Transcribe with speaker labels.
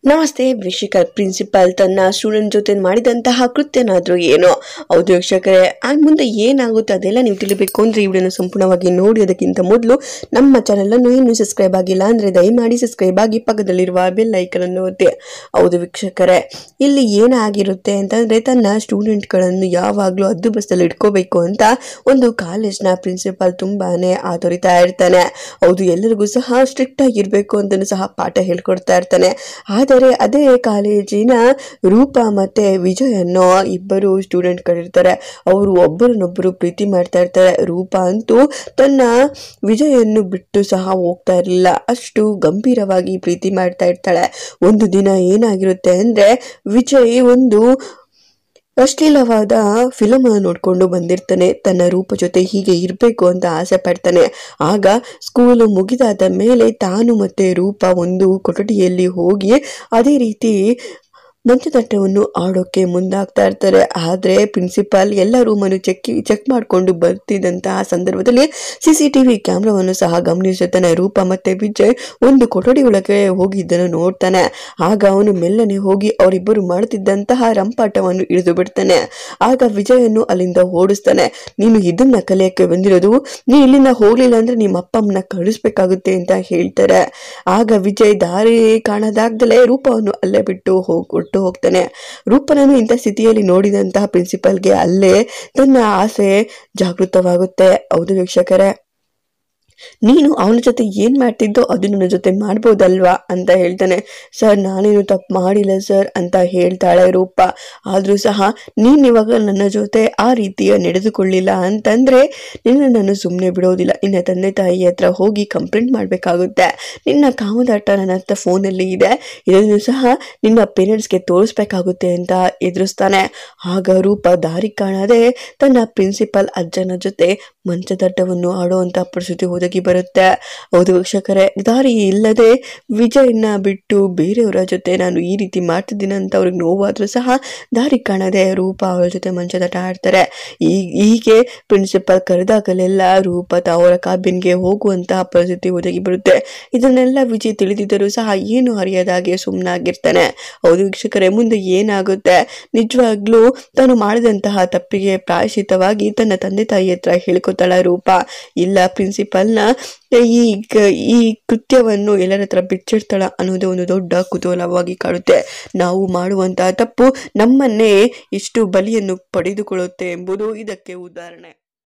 Speaker 1: ನಮಸ್ತೆ ವೀಕ್ಷಕರ್ ಪ್ರಿನ್ಸಿಪಾಲ್ ತನ್ನ ಸ್ಟೂಡೆಂಟ್ ಜೊತೆ ಮಾಡಿದಂತಹ ಕೃತ್ಯನಾದ್ರೂ ಏನೋ ಹೌದು ವೀಕ್ಷಕರೇ ಆ ಮುಂದೆ ಏನಾಗುತ್ತೆ ಅದೆಲ್ಲ ನೀವು ತಿಳಿಬೇಕು ಅಂದ್ರೆ ಈ ವಿಡಿಯೋನ ಸಂಪೂರ್ಣವಾಗಿ ನೋಡಿ ಅದಕ್ಕಿಂತ ಮೊದಲು ನಮ್ಮ ಚಾನೆಲ್ ಅನ್ನು ಇನ್ನೂ ಸಬ್ಸ್ಕ್ರೈಬ್ ಆಗಿಲ್ಲ ಅಂದ್ರೆ ದಯಮಾಡಿ ಸಬ್ಸ್ಕ್ರೈಬ್ ಆಗಿ ಪಕ್ಕದಲ್ಲಿರುವ ಬೆಲ್ ಐಕನ್ ಅನ್ನು ಒತ್ತಿ ಹೌದು ವೀಕ್ಷಕರೇ ಇಲ್ಲಿ ಏನಾಗಿರುತ್ತೆ ಅಂತಂದ್ರೆ ತನ್ನ ಸ್ಟೂಡೆಂಟ್ಗಳನ್ನು ಯಾವಾಗಲೂ ಹದ್ದು ಬಸ್ಸಲ್ಲಿ ಇಟ್ಕೋಬೇಕು ಅಂತ ಒಂದು ಕಾಲೇಜ್ನ ಪ್ರಿನ್ಸಿಪಾಲ್ ತುಂಬಾನೇ ಆತೊರಿತಾ ಇರ್ತಾನೆ ಹೌದು ಎಲ್ಲರಿಗೂ ಸಹ ಸ್ಟ್ರಿಕ್ಟ್ ಆಗಿರ್ಬೇಕು ಅಂತಲೂ ಸಹ ಪಾಠ ಹೇಳ್ಕೊಡ್ತಾ ಇರ್ತಾನೆ ಆದರೆ ಅದೇ ಕಾಲೇಜಿನ ರೂಪ ಮತ್ತೆ ವಿಜಯ್ ಅನ್ನೋ ಇಬ್ಬರು ಸ್ಟೂಡೆಂಟ್ಗಳಿರ್ತಾರೆ ಅವರು ಒಬ್ಬರನ್ನೊಬ್ಬರು ಪ್ರೀತಿ ಮಾಡ್ತಾ ಇರ್ತಾರೆ ರೂಪ ಅಂತೂ ತನ್ನ ವಿಜಯನ್ನು ಬಿಟ್ಟು ಸಹ ಹೋಗ್ತಾ ಇರಲಿಲ್ಲ ಅಷ್ಟು ಗಂಭೀರವಾಗಿ ಪ್ರೀತಿ ಮಾಡ್ತಾ ಇರ್ತಾಳೆ ಒಂದು ದಿನ ಏನಾಗಿರುತ್ತೆ ಅಂದ್ರೆ ವಿಜಯ್ ಒಂದು ಅಶ್ಲೀಲವಾದ ಫಿಲಮ್ ನೋಡ್ಕೊಂಡು ಬಂದಿರ್ತಾನೆ ತನ್ನ ರೂಪ ಜೊತೆ ಹೀಗೆ ಇರಬೇಕು ಅಂತ ಆಸೆ ಪಡ್ತಾನೆ ಆಗ ಸ್ಕೂಲು ಮುಗಿದಾದ ಮೇಲೆ ತಾನು ಮತ್ತೆ ರೂಪ ಒಂದು ಕೊಠಡಿಯಲ್ಲಿ ಹೋಗಿ ಅದೇ ರೀತಿ ಮಂಚದಟ್ಟವನ್ನು ಆಡೋಕೆ ಮುಂದಾಗ್ತಾ ಇರ್ತಾರೆ ಆದರೆ ಪ್ರಿನ್ಸಿಪಾಲ್ ಎಲ್ಲ ರೂಮನ್ನು ಚೆಕ್ ಚೆಕ್ ಮಾಡಿಕೊಂಡು ಬರ್ತಿದ್ದಂತಹ ಸಂದರ್ಭದಲ್ಲಿ ಸಿ ಸಿ ಟಿ ವಿ ಕ್ಯಾಮ್ರಾವನ್ನು ಸಹ ಗಮನಿಸುತ್ತಾನೆ ರೂಪ ಮತ್ತೆ ವಿಜಯ್ ಒಂದು ಕೊಠಡಿ ಒಳಗೆ ಹೋಗಿದ್ದನ್ನು ನೋಡ್ತಾನೆ ಆಗ ಅವನು ಮೆಲ್ಲನೆ ಹೋಗಿ ಅವರಿಬ್ಬರು ಮಾಡುತ್ತಿದ್ದಂತಹ ರಂಪಾಟವನ್ನು ಇಳಿದು ಬಿಡ್ತಾನೆ ಆಗ ವಿಜಯನ್ನು ಅಲ್ಲಿಂದ ಓಡಿಸ್ತಾನೆ ನೀನು ಇದನ್ನ ಕಲಿಯಕ್ಕೆ ಬಂದಿರೋದು ನೀ ಇಲ್ಲಿಂದ ಹೋಗ್ಲಿಲ್ಲ ಅಂದ್ರೆ ನಿಮ್ಮ ಅಪ್ಪ ಅಮ್ಮನ ಕಳಿಸ್ಬೇಕಾಗುತ್ತೆ ಅಂತ ಹೇಳ್ತಾರೆ ಆಗ ವಿಜಯ್ ದಾರಿ ಕಾಣದಾಗ್ದಲೇ ರೂಪವನ್ನು ಅಲ್ಲೇ ಬಿಟ್ಟು ಹೋಗ್ ಹೊರ್ಟು ಹೋಗ್ತಾನೆ ರೂಪನನ್ನು ಇಂಥ ಸ್ಥಿತಿಯಲ್ಲಿ ನೋಡಿದಂತಹ ಪ್ರಿನ್ಸಿಪಲ್ಗೆ ಅಲ್ಲೇ ತನ್ನ ಆಸೆ ಜಾಗೃತವಾಗುತ್ತೆ ಹೌದು ವೀಕ್ಷಕರೇ ನೀನು ಅವನ ಜೊತೆ ಏನ್ ಮಾಡ್ತಿದ್ದೋ ಅದು ನನ್ನ ಜೊತೆ ಮಾಡ್ಬೋದಲ್ವಾ ಅಂತ ಹೇಳ್ತಾನೆ ಸರ್ ನಾನೇನು ತಪ್ಪು ಮಾಡಿಲ್ಲ ಸರ್ ಅಂತ ಹೇಳ್ತಾಳೆ ರೂಪ ಆದ್ರೂ ಸಹ ನೀನ್ ಇವಾಗ ನನ್ನ ಜೊತೆ ಆ ರೀತಿಯ ನಡೆದುಕೊಳ್ಳಿಲ್ಲ ಅಂತಂದ್ರೆ ನಿನ್ನ ನಾನು ಸುಮ್ಮನೆ ಬಿಡೋದಿಲ್ಲ ನಿನ್ನ ತಂದೆ ತಾಯಿ ಹತ್ರ ಹೋಗಿ ಕಂಪ್ಲೇಂಟ್ ಮಾಡಬೇಕಾಗುತ್ತೆ ನಿನ್ನ ಕಾಮದಾಟ ನನ್ನ ಹತ್ರ ಫೋನಲ್ಲಿ ಇದೆ ಇದನ್ನು ಸಹ ನಿನ್ನ ಪೇರೆಂಟ್ಸ್ಗೆ ತೋರಿಸ್ಬೇಕಾಗುತ್ತೆ ಅಂತ ಎದುರಿಸ್ತಾನೆ ಆಗ ರೂಪ ದಾರಿ ಕಾಣದೆ ತನ್ನ ಪ್ರಿನ್ಸಿಪಲ್ ಅಜ್ಜನ ಜೊತೆ ಮಂಚದಟ್ಟವನ್ನು ಆಡುವಂತ ಪರಿಸ್ಥಿತಿ ಒದಗಿ ಬರುತ್ತೆ ಹೌದು ವೀಕ್ಷಕರೇ ದಾರಿ ಇಲ್ಲದೆ ವಿಜಯನ್ನ ಬಿಟ್ಟು ಬೇರೆಯವರ ಜೊತೆ ನಾನು ಈ ರೀತಿ ಮಾಡ್ತಿದ್ದೀನಿ ಅಂತ ಅವ್ರಿಗೆ ನೋವಾದ್ರೂ ಸಹ ದಾರಿ ಕಾಣದೆ ರೂಪ ಅವಳ ಜೊತೆ ಮಂಚದಟ ಆಡ್ತಾರೆ ಈ ಹೀಗೆ ಪ್ರಿನ್ಸಿಪಲ್ ಕರೆದಾಗಲೆಲ್ಲ ರೂಪ ಅವರ ಕಾಬಿನ್ಗೆ ಹೋಗುವಂತಹ ಪರಿಸ್ಥಿತಿ ಒದಗಿ ಬರುತ್ತೆ ಇದನ್ನೆಲ್ಲ ವಿಜಯ್ ತಿಳಿದಿದ್ದರೂ ಸಹ ಏನು ಅರಿಯದಾಗೆ ಸುಮ್ಮನಾಗಿರ್ತಾನೆ ಹೌದು ವೀಕ್ಷಕರೇ ಮುಂದೆ ಏನಾಗುತ್ತೆ ನಿಜವಾಗ್ಲೂ ತಾನು ಮಾಡಿದಂತಹ ತಪ್ಪಿಗೆ ಪ್ರಾಯಶ್ಚಿತವಾಗಿ ತನ್ನ ತಂದೆ ತಾಯಿ ಹತ್ರ ಹೇಳ್ಕೊತಾಳ ರೂಪ ಇಲ್ಲ ಪ್ರಿನ್ಸಿಪಲ್ನ ಈ ಕ- ಈ ಕೃತ್ಯವನ್ನು ಎಲ್ಲರ ಹತ್ರ ಬಿಚ್ಚಿಡ್ತಾಳ ಅನ್ನೋದೇ ಒಂದು ದೊಡ್ಡ ಕುತೂಹಲವಾಗಿ ಕಾಡುತ್ತೆ ನಾವು ಮಾಡುವಂತಹ ತಪ್ಪು ನಮ್ಮನ್ನೇ ಎಷ್ಟು ಬಲಿಯನ್ನು ಪಡೆದುಕೊಳ್ಳುತ್ತೆ ಎಂಬುದು ಇದಕ್ಕೆ ಉದಾಹರಣೆ